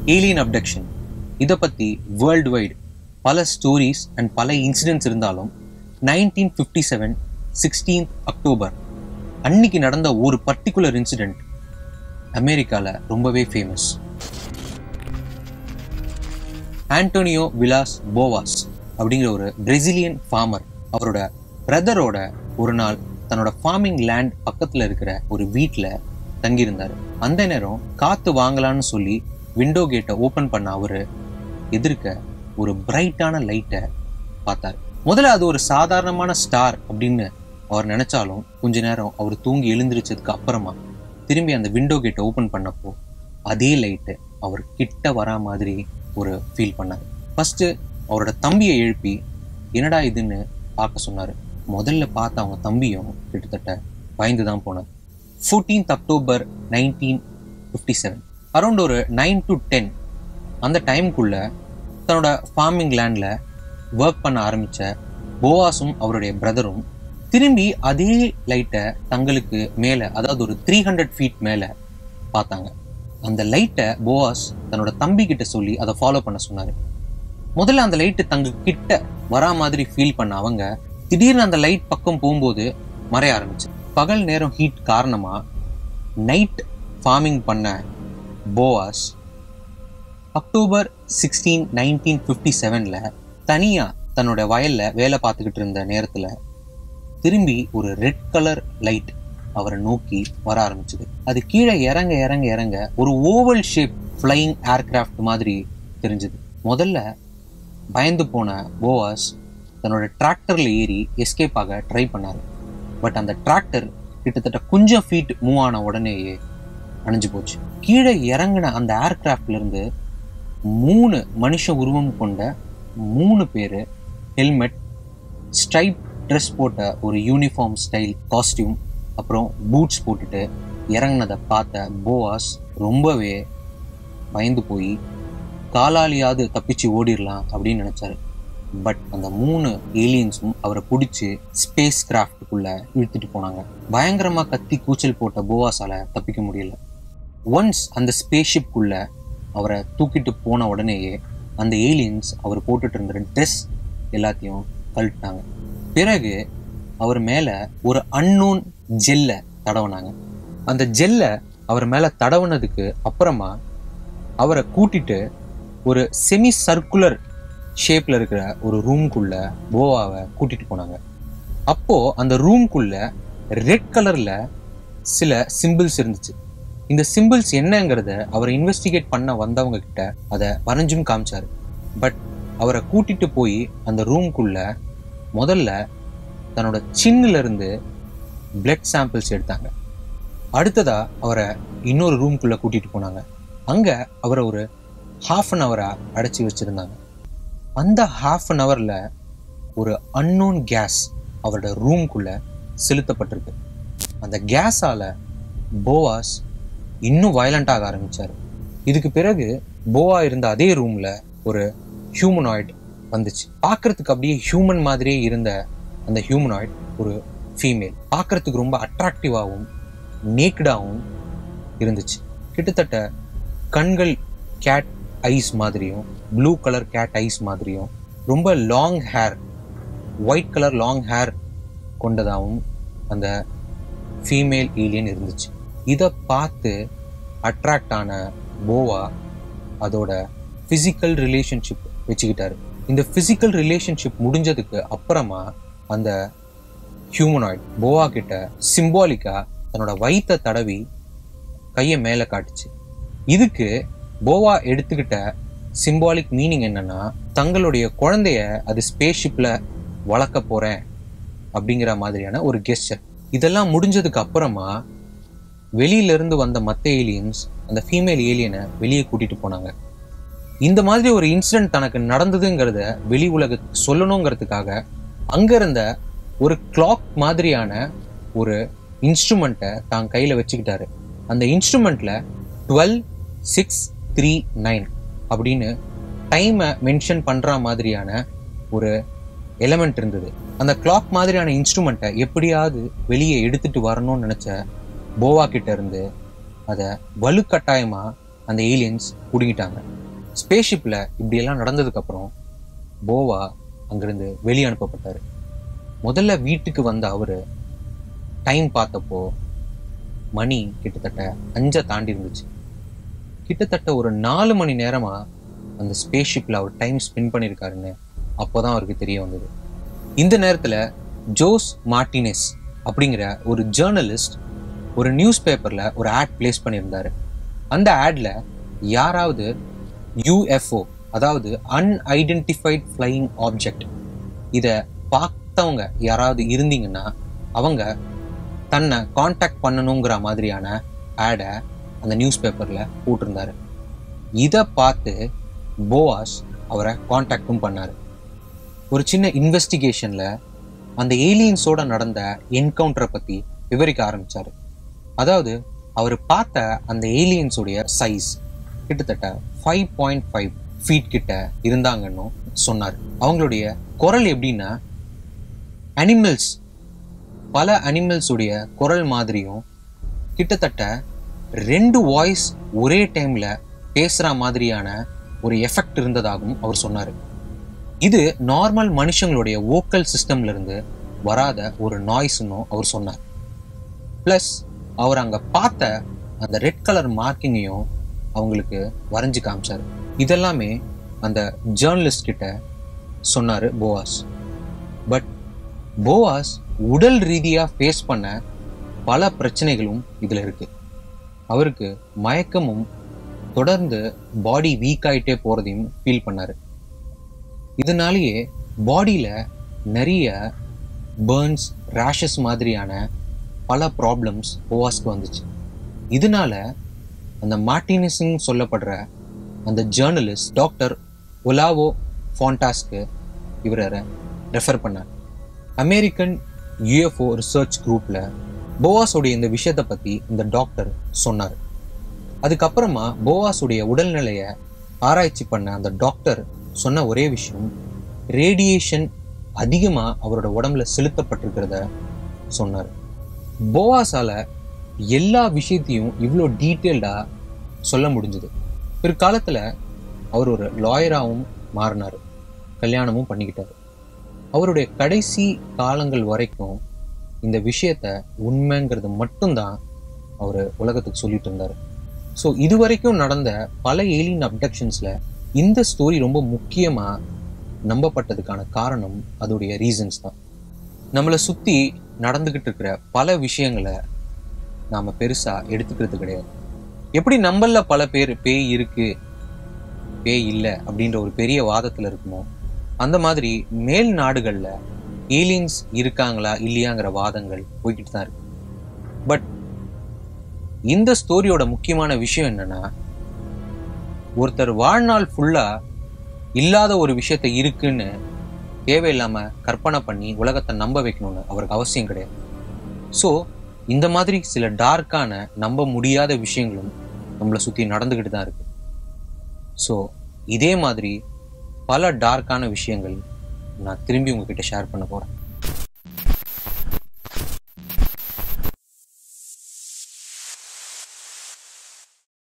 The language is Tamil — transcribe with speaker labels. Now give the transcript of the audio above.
Speaker 1: ஏலியன் அப்டக்ஷன் இதை பற்றி வேர்ல்டு வைடு பல ஸ்டோரிஸ் அண்ட் பல இன்சிடென்ட்ஸ் இருந்தாலும் nineteen fifty seven sixteenth October அன்னைக்கு நடந்த ஒரு பர்டிகுலர் இன்சிடெண்ட் அமெரிக்காவில் ரொம்பவே ஃபேமஸ் ஆண்டோனியோ விலாஸ் போவாஸ் அப்படிங்கிற ஒரு பிரேசிலியன் ஃபார்மர் அவரோட பிரதரோட ஒரு நாள் தன்னோட ஃபார்மிங் லேண்ட் பக்கத்துல இருக்கிற ஒரு வீட்டில் தங்கியிருந்தாரு அந்த நேரம் காத்து வாங்கலான்னு சொல்லி விண்டோ கேட்டை ஓபன் பண்ண அவரு எதிர்க்க ஒரு பிரைட்டான லைட்டை பார்த்தாரு முதல்ல அது ஒரு சாதாரணமான ஸ்டார் அப்படின்னு அவர் நினைச்சாலும் கொஞ்ச நேரம் அவர் தூங்கி எழுந்திரிச்சதுக்கு அப்புறமா திரும்பி அந்த விண்டோ கேட்டை ஓபன் பண்ணப்போ அதே லைட்டு அவர் கிட்ட வரா மாதிரி ஒரு ஃபீல் பண்ணார் ஃபர்ஸ்ட் அவரோட தம்பியை எழுப்பி என்னடா இதுன்னு பார்க்க சொன்னார் முதல்ல பார்த்த அவங்க தம்பியும் கிட்டத்தட்ட பயந்து தான் போனார் fourteenth October nineteen fifty seven around ஒரு நைன் டு டென் அந்த டைமுக்குள்ள தன்னோட ஃபார்மிங் லேண்டில் ஒர்க் பண்ண ஆரம்பித்த போவாஸும் அவருடைய பிரதரும் திரும்பி அதே லைட்டை தங்களுக்கு மேலே அதாவது ஒரு த்ரீ ஹண்ட்ரட் ஃபீட் மேலே பார்த்தாங்க அந்த லைட்டை போவாஸ் தன்னோட தம்பி கிட்ட சொல்லி அதை ஃபாலோ பண்ண சொன்னாரு முதல்ல அந்த லைட்டு தங்க கிட்ட வரா மாதிரி ஃபீல் பண்ண அவங்க திடீர்னு அந்த லைட் பக்கம் போகும்போது மறைய ஆரம்பிச்சு பகல் நேரம் ஹீட் காரணமா நைட் ஃபார்மிங் பண்ண Boas October sixteen nineteen fifty செவனில் தனியாக தன்னோட வயலில் வேலை பார்த்துக்கிட்டு இருந்த நேரத்தில் திரும்பி ஒரு ரெட் கலர் லைட் அவரை நோக்கி வர ஆரம்பிச்சது அது கீழே இறங்க இறங்க இறங்க ஒரு ஓவல் ஷேப் ஃப்ளையிங் ஏர்கிராஃப்ட் மாதிரி தெரிஞ்சது முதல்ல பயந்து போன போவாஸ் தன்னோட டிராக்டர்ல ஏறி எஸ்கேப் ஆக ட்ரை பண்ணாரு பட் அந்த டிராக்டர் கிட்டத்தட்ட கொஞ்சம் ஃபீட் மூவ் ஆன உடனேயே அணைஞ்சு போச்சு கீழே இறங்கின அந்த ஏர்கிராஃப்ட்ல இருந்து மூணு மனுஷ உருவம் கொண்ட மூணு பேர் ஹெல்மெட் ஸ்ட்ரைப் ட்ரெஸ் போட்ட ஒரு யூனிஃபார்ம் ஸ்டைல் காஸ்டியூம் அப்புறம் பூட்ஸ் போட்டுட்டு இறங்கினதை பார்த்த போவாஸ் ரொம்பவே பயந்து போய் காலாலியாவது தப்பிச்சு ஓடிடலாம் அப்படின்னு நினைச்சாரு பட் அந்த மூணு ஏலியன்ஸும் அவரை பிடிச்சி ஸ்பேஸ் கிராஃப்டுக்குள்ள இழுத்துட்டு போனாங்க பயங்கரமா கத்தி கூச்சல் போட்ட போவாஸால தப்பிக்க முடியல ஒன்ஸ் அந்த ஸ்பேஸ்ஷிப்குள்ள அவரை தூக்கிட்டு போன உடனேயே அந்த ஏலியன்ஸ் அவர் போட்டுட்டு இருந்த ட்ரெஸ் எல்லாத்தையும் கழட்டாங்க பிறகு அவர் மேல ஒரு அன்னோன் ஜெல்லை தடவுனாங்க அந்த ஜெல்லை அவர் மேல தடவுனதுக்கு அப்புறமா அவரை கூட்டிட்டு ஒரு செமி சர்க்குலர் ஷேப்ல இருக்கிற ஒரு ரூம்குள்ள போவாவை கூட்டிட்டு போனாங்க அப்போ அந்த ரூம்குள்ள ரெட் கலர்ல சில சிம்பிள்ஸ் இருந்துச்சு இந்த சிம்பிள்ஸ் என்னங்கிறத அவரை இன்வெஸ்டிகேட் பண்ண வந்தவங்க கிட்ட அதை வரைஞ்சும் காமிச்சாரு பட் அவரை கூட்டிட்டு போய் அந்த ரூம்குள்ள முதல்ல தன்னோட சின்னில இருந்து பிளட் சாம்பிள்ஸ் எடுத்தாங்க அடுத்ததா அவரை இன்னொரு ரூம்குள்ள கூட்டிட்டு போனாங்க அங்க அவரை ஒரு ஹாஃப் அன் ஹவரா அடைச்சி வச்சிருந்தாங்க அந்த ஹாஃப் அன் ஹவர்ல ஒரு அன்னோன் கேஸ் அவரோட ரூம்குள்ள செலுத்தப்பட்டிருக்கு அந்த கேஸால போவாஸ் இன்னும் வயலண்டாக ஆரம்பிச்சாரு இதுக்கு பிறகு போவா இருந்த அதே ரூம்ல ஒரு ஹியூமனாய்டு வந்துச்சு பார்க்கறதுக்கு அப்படியே ஹியூமன் மாதிரியே இருந்த அந்த ஹியூமனாய்டு ஒரு ஃபீமேல் பார்க்கறதுக்கு ரொம்ப அட்ராக்டிவாகவும் நேக்கடாகவும் இருந்துச்சு கிட்டத்தட்ட கண்கள் கேட் ஐஸ் மாதிரியும் ப்ளூ கலர் கேட் ஐஸ் மாதிரியும் ரொம்ப long hair white colour long hair கொண்டதாகவும் அந்த ஃபீமேல் ஏலியன் இருந்துச்சு இதை பார்த்து அட்ராக்ட் ஆன போவா அதோட ஃபிசிக்கல் ரிலேஷன்ஷிப் வச்சுக்கிட்டாரு இந்த ஃபிசிக்கல் ரிலேஷன்ஷிப் முடிஞ்சதுக்கு அப்புறமா அந்த ஹியூமனாய்ட் போவா கிட்ட சிம்பாலிக்கா தன்னோட வயித்தை தடவி கையை மேலே காட்டுச்சு இதுக்கு போவா எடுத்துக்கிட்ட சிம்பாலிக் மீனிங் என்னன்னா தங்களுடைய குழந்தைய அது ஸ்பேஸ்ஷிப்ல வளர்க்க போறேன் அப்படிங்கிற மாதிரியான ஒரு கெஸ்டர் இதெல்லாம் முடிஞ்சதுக்கு அப்புறமா வெளியில இருந்து வந்த மத்த ஏலியன்ஸ் அந்த ஃபீமேல் ஏலியனை வெளியே கூட்டிட்டு போனாங்க இந்த மாதிரி ஒரு இன்சிடென்ட் தனக்கு நடந்ததுங்கிறத வெளி உலகத்துக்கு சொல்லணுங்கிறதுக்காக அங்க இருந்த ஒரு கிளாக் மாதிரியான ஒரு இன்ஸ்ட்ருமெண்ட்டை தான் கையில வச்சுக்கிட்டாரு அந்த இன்ஸ்ட்ருமெண்ட்ல டுவெல் சிக்ஸ் த்ரீ நைன் அப்படின்னு டைமை மென்ஷன் பண்ற மாதிரியான ஒரு எலமெண்ட் இருந்தது அந்த கிளாக் மாதிரியான இன்ஸ்ட்ருமெண்ட்டை எப்படியாவது வெளியே எடுத்துட்டு வரணும்னு நினைச்ச போவா கிட்ட இருந்து அதை வலுக்கட்டாயமா அந்த ஏலியன்ஸ் பிடுங்கிட்டாங்க ஸ்பேஸ்ஷிப்பில் இப்படியெல்லாம் நடந்ததுக்கப்புறம் போவா அங்கிருந்து வெளியே அனுப்பப்பட்டார் முதல்ல வீட்டுக்கு வந்த அவர் டைம் பார்த்தப்போ மணி கிட்டத்தட்ட அஞ்சை தாண்டி இருந்துச்சு கிட்டத்தட்ட ஒரு நாலு மணி நேரமா அந்த ஸ்பேஸ்ஷிப்ல அவர் டைம் ஸ்பெண்ட் பண்ணியிருக்காருன்னு அப்போதான் அவருக்கு தெரிய வந்தது இந்த நேரத்துல ஜோஸ் மார்டினஸ் அப்படிங்கிற ஒரு ஜேர்னலிஸ்ட் ஒரு நியூஸ் பேப்பர்ல ஒரு ஆட் பிளேஸ் பண்ணியிருந்தாரு அந்த ஆட்ல யாராவது யூஎஃப்ஓ அதாவது அன்ஐடென்டிஃபைட் ஃப்ளையிங் ஆப்ஜெக்ட் இதை பார்த்தவங்க யாராவது இருந்தீங்கன்னா அவங்க தன்னை காண்டாக்ட் பண்ணணுங்கிற மாதிரியான ஆடை அந்த நியூஸ் பேப்பரில் போட்டிருந்தாரு இதை பார்த்து போவாஸ் அவரை காண்டாக்டும் பண்ணார் ஒரு சின்ன இன்வெஸ்டிகேஷனில் அந்த ஏலியன்ஸோட நடந்த என்கவுண்டரை பற்றி விவரிக்க ஆரம்பிச்சாரு அதாவது அவர் பார்த்த அந்த ஏலியன்ஸுடைய சைஸ் கிட்டத்தட்ட ஃபைவ் பாயிண்ட் ஃபைவ் ஃபீட் கிட்ட இருந்தாங்கன்னு சொன்னார் அவங்களுடைய குரல் எப்படின்னா அனிமல்ஸ் பல அனிமல்ஸுடைய குரல் மாதிரியும் கிட்டத்தட்ட ரெண்டு வாய்ஸ் ஒரே டைம்ல பேசுற மாதிரியான ஒரு எஃபெக்ட் இருந்ததாகவும் அவர் சொன்னார் இது நார்மல் மனுஷங்களுடைய வோக்கல் சிஸ்டம்ல இருந்து வராத ஒரு நாய்ஸ்னும் அவர் சொன்னார் ப்ளஸ் அவர் அங்க பார்த்த அந்த ரெட் கலர் மார்க்கிங்கையும் அவங்களுக்கு வரைஞ்சு காமிச்சார் இதெல்லாமே அந்த ஜேர்னலிஸ்ட் கிட்ட சொன்னாரு போவாஸ் பட் போவாஸ் உடல் ரீதியா ஃபேஸ் பண்ண பல பிரச்சனைகளும் இதுல இருக்கு அவருக்கு மயக்கமும் தொடர்ந்து பாடி வீக் ஆயிட்டே போறதையும் ஃபீல் பண்ணாரு இதனாலேயே பாடியில நிறைய பேர்ன்ஸ் ரேஷஸ் மாதிரியான பல ப்ராப்ளம்ஸ் போவாஸ்க்கு வந்துச்சு இதனால அந்த மார்டினிஸ்ன்னு சொல்லப்படுற அந்த ஜேர்னலிஸ்ட் டாக்டர் ஒலாவோ ஃபாண்டாஸ்க்கு இவரை ரெஃபர் பண்ணார் அமெரிக்கன் யூஎஃப்ஓ ரிசர்ச் குரூப்ல போவாஸுடைய இந்த விஷயத்தை பத்தி இந்த டாக்டர் சொன்னார் அதுக்கப்புறமா போவாஸுடைய உடல்நிலையை ஆராய்ச்சி பண்ண அந்த டாக்டர் சொன்ன ஒரே விஷயம் ரேடியேஷன் அதிகமா அவரோட உடம்புல செலுத்தப்பட்டிருக்கிறத சொன்னார் போவாஸால எல்லா விஷயத்தையும் இவ்வளோ டீட்டெயில்டா சொல்ல முடிஞ்சது பிற்காலத்துல அவர் ஒரு லாயராகவும் மாறினார் கல்யாணமும் பண்ணிக்கிட்டாரு அவருடைய கடைசி காலங்கள் வரைக்கும் இந்த விஷயத்த உண்மைங்கிறது மட்டும்தான் அவர் உலகத்துக்கு சொல்லிட்டு இருந்தார் ஸோ இது வரைக்கும் நடந்த பல ஏலியன் அப்டக்ஷன்ஸ்ல இந்த ஸ்டோரி ரொம்ப முக்கியமா நம்பப்பட்டதுக்கான காரணம் அதோடைய ரீசன்ஸ் தான் நம்மளை சுத்தி நடந்துகிட்டு இருக்கிற பல விஷயங்களை நாம பெருசா எடுத்துக்கிறது கிடையாது எப்படி நம்மள பல பேர் பேய் இருக்கு பேய் இல்லை அப்படின்ற ஒரு பெரிய வாதத்துல இருக்குமோ அந்த மாதிரி மேல் நாடுகள்ல ஏலியன்ஸ் இருக்காங்களா இல்லையாங்கிற வாதங்கள் போய்கிட்டு தான் இருக்கு பட் இந்த ஸ்டோரியோட முக்கியமான விஷயம் என்னன்னா ஒருத்தர் வாழ்நாள் ஃபுல்லா இல்லாத ஒரு விஷயத்த இருக்குன்னு தேவையில்லாம கற்பனை பண்ணி உலகத்தை நம்ப வைக்கணும்னு அவருக்கு அவசியம் கிடையாது ஸோ இந்த மாதிரி சில டார்க்கான நம்ப முடியாத விஷயங்களும் நம்மளை சுற்றி நடந்துக்கிட்டு தான் இருக்கு ஸோ இதே மாதிரி பல டார்க்கான விஷயங்கள் நான் திரும்பி உங்ககிட்ட ஷேர் பண்ண போகிறேன்